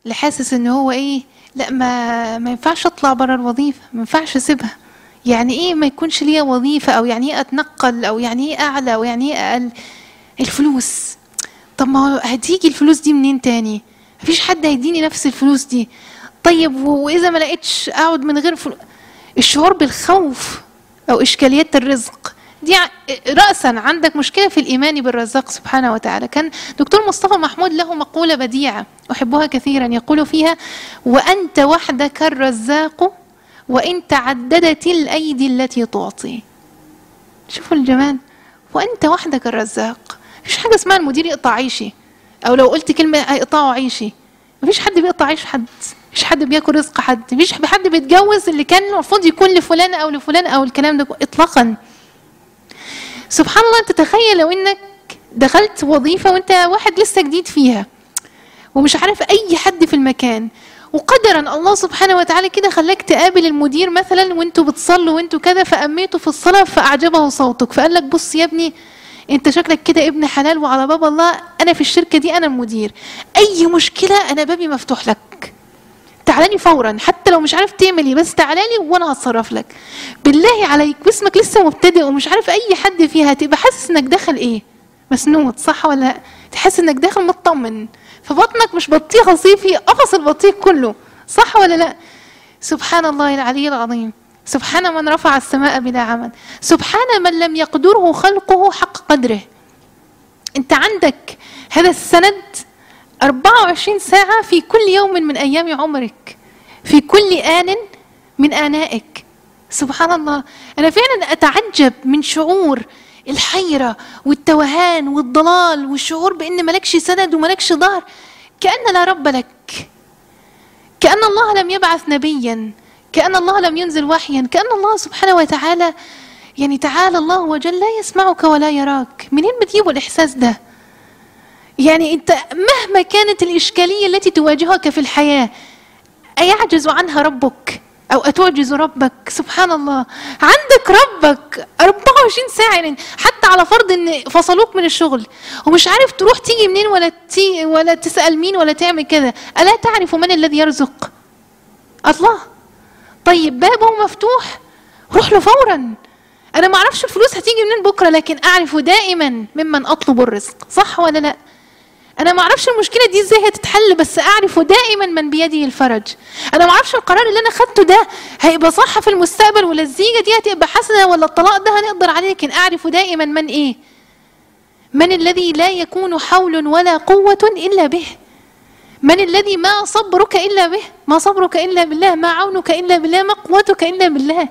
اللي حاسس ان هو ايه لا ما ما ينفعش اطلع بره الوظيفه ما ينفعش اسيبها يعني ايه ما يكونش ليا وظيفه او يعني ايه اتنقل او يعني ايه اعلى او يعني ايه اقل الفلوس طب ما هو هتيجي الفلوس دي منين تاني مفيش حد هيديني نفس الفلوس دي طيب و- واذا ما لقيتش اقعد من غير فلوس الشعور بالخوف او اشكاليات الرزق دي ع- راسا عندك مشكله في الايمان بالرزاق سبحانه وتعالى كان دكتور مصطفى محمود له مقوله بديعه احبها كثيرا يقول فيها وانت وحدك الرزاق وان تعددت الايدي التي تعطي شوفوا الجمال وانت وحدك الرزاق مفيش حاجه اسمها المدير يقطع عيشي او لو قلت كلمه هيقطعوا عيشي مفيش حد بيقطع عيش حد مفيش حد بياكل رزق حد مفيش حد بيتجوز اللي كان المفروض يكون لفلان او لفلان او الكلام ده اطلاقا سبحان الله انت تخيل لو انك دخلت وظيفه وانت واحد لسه جديد فيها ومش عارف اي حد في المكان وقدرا الله سبحانه وتعالى كده خلاك تقابل المدير مثلا وانتوا بتصلوا وانتوا كده فاميتوا في الصلاه فاعجبه صوتك فقال لك بص يا ابني انت شكلك كده ابن حلال وعلى باب الله انا في الشركه دي انا المدير اي مشكله انا بابي مفتوح لك تعالى لي فورا حتى لو مش عارف تعمل ايه بس تعالى لي وانا هتصرف لك بالله عليك باسمك لسه مبتدئ ومش عارف اي حد فيها تبقى حاسس انك داخل ايه مسنود صح ولا لا تحس انك داخل مطمن فبطنك مش بطيخ صيفي قفص البطيخ كله صح ولا لا سبحان الله العلي العظيم سبحان من رفع السماء بلا عمد سبحان من لم يقدره خلقه حق قدره انت عندك هذا السند 24 ساعة في كل يوم من أيام عمرك في كل آن من آنائك سبحان الله أنا فعلا أتعجب من شعور الحيرة والتوهان والضلال والشعور بأن ملكش سند وملكش ظهر كأن لا رب لك كأن الله لم يبعث نبيا كأن الله لم ينزل وحيا كأن الله سبحانه وتعالى يعني تعالى الله وجل لا يسمعك ولا يراك منين بتجيبوا الإحساس ده يعني انت مهما كانت الاشكاليه التي تواجهك في الحياه ايعجز عنها ربك او اتعجز ربك سبحان الله عندك ربك 24 ساعه يعني حتى على فرض ان فصلوك من الشغل ومش عارف تروح تيجي منين ولا تي ولا تسال مين ولا تعمل كذا الا تعرف من الذي يرزق الله طيب بابه مفتوح روح له فورا انا ما اعرفش الفلوس هتيجي منين بكره لكن اعرف دائما ممن اطلب الرزق صح ولا لا انا ما اعرفش المشكله دي ازاي هتتحل بس اعرف دائما من بيده الفرج انا ما اعرفش القرار اللي انا خدته ده هيبقى صح في المستقبل ولا الزيجه دي هتبقى حسنه ولا الطلاق ده هنقدر عليه لكن اعرف دائما من ايه من الذي لا يكون حول ولا قوه الا به من الذي ما صبرك الا به ما صبرك الا بالله ما عونك الا بالله ما قوتك الا بالله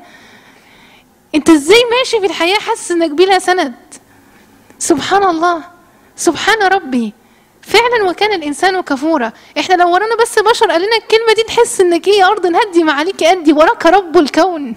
انت ازاي ماشي في الحياه حاسس انك بلا سند سبحان الله سبحان ربي فعلا وكان الانسان كفورا احنا لو ورانا بس بشر قال لنا الكلمه دي تحس انك ايه يا ارض هدي ما عليك ادي وراك رب الكون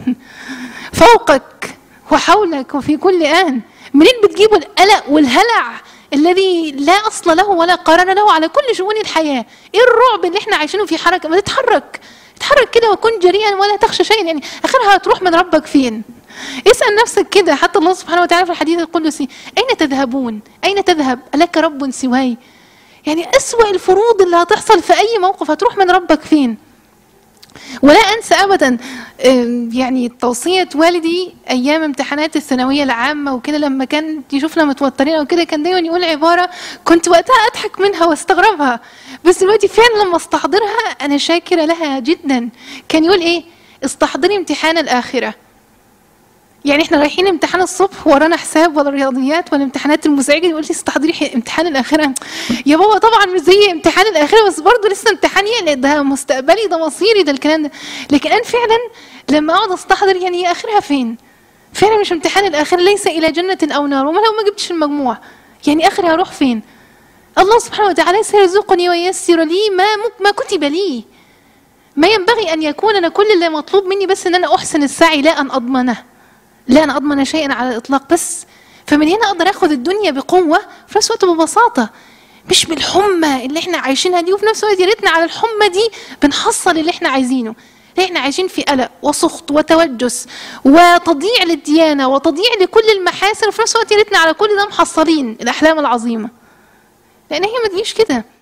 فوقك وحولك وفي كل ان منين بتجيبوا القلق والهلع الذي لا اصل له ولا قرار له على كل شؤون الحياه ايه الرعب اللي احنا عايشينه في حركه ما تتحرك اتحرك كده وكن جريئا ولا تخشى شيئا يعني اخرها هتروح من ربك فين اسال نفسك كده حتى الله سبحانه وتعالى في الحديث القدسي اين تذهبون اين تذهب الك رب سواي يعني أسوأ الفروض اللي هتحصل في أي موقف هتروح من ربك فين ولا أنسى أبدا آم، يعني توصية والدي أيام امتحانات الثانوية العامة وكده لما كان يشوفنا متوترين أو كده كان دايما يقول عبارة كنت وقتها أضحك منها واستغربها بس دلوقتي فعلا لما استحضرها أنا شاكرة لها جدا كان يقول إيه استحضري امتحان الآخرة يعني احنا رايحين امتحان الصبح ورانا حساب ولا رياضيات ولا امتحانات المزعجه يقول لي استحضري حي- امتحان الاخره يا بابا طبعا مش زي امتحان الاخره بس برضه لسه امتحان يعني ده مستقبلي ده مصيري ده الكلام ده لكن انا فعلا لما اقعد استحضر يعني هي اخرها فين فعلا مش امتحان الاخره ليس الى جنه او نار وما لو ما جبتش المجموع يعني اخري هروح فين الله سبحانه وتعالى سيرزقني وييسر لي ما مك- ما كتب لي ما ينبغي ان يكون انا كل اللي مطلوب مني بس ان انا احسن السعي لا ان اضمنه لا انا اضمن شيئا على الاطلاق بس فمن هنا اقدر اخذ الدنيا بقوه في نفس الوقت ببساطه مش بالحمى اللي احنا عايشينها دي وفي نفس الوقت يا ريتنا على الحمى دي بنحصل اللي احنا عايزينه لا احنا عايشين في قلق وسخط وتوجس وتضييع للديانه وتضييع لكل المحاسن وفي نفس الوقت يا ريتنا على كل ده محصلين الاحلام العظيمه لان هي ما تجيش كده